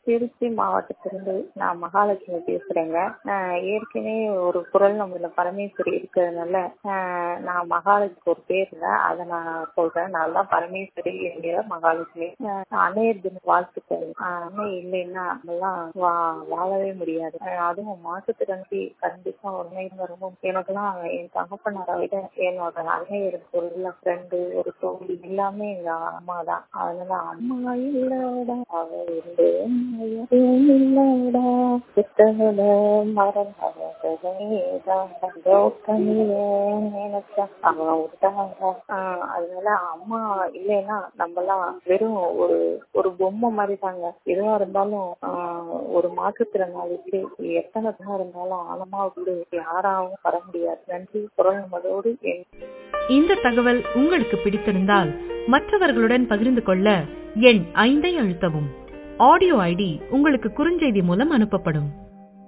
திருச்சி மாவட்டத்திலிருந்து நான் மகாலட்சுமி பேசுறேங்க ஆஹ் ஏற்கனவே ஒரு குரல் நம்மள பரமேஸ்வரி இருக்கிறதுனால ஆஹ் நான் மகாலட்சுமி ஒரு பேருங்க அதை நான் சொல்றேன் நான் தான் பரமேஸ்வரி என்கிற மகாலட்சுமி ஆஹ் அன்னையர் தின வாழ்த்துக்கள் ஆஹ் அன்னை இல்லைன்னா நம்மலாம் வா- வாழவே முடியாது ஆஹ் அதுவும் மாற்றுத்திறனுக்கு கண்டிப்பா உண்மை வரவும் எனக்கெல்லாம் என் தகப்பனாரை விட என்னோட அன்னையர் ஒரு ஃப்ரெண்டு ஒரு தோழி எல்லாமே எங்க அம்மா தான் அதனால அம்மா இல்லடா அவ இருந்து இல்லடா புத்தகல அதனால அம்மா இல்லைன்னா நம்மலாம் வெறும் ஒரு ஒரு பொம்மை மாதிரி தாங்க எதுவா இருந்தாலும் ஆஹ் ஒரு மாற்றுத்திறனாளிக்கு எத்தனை தான் இருந்தாலும் ஆழமா விடு யாராவும் வர முடியாது நன்றி குரல் நமதோடு என் இந்த தகவல் உங்களுக்கு பிடித்திருந்தால் மற்றவர்களுடன் பகிர்ந்து கொள்ள எண் ஐந்தை அழுத்தவும் ஆடியோ ஐடி உங்களுக்கு குறுஞ்செய்தி மூலம் அனுப்பப்படும்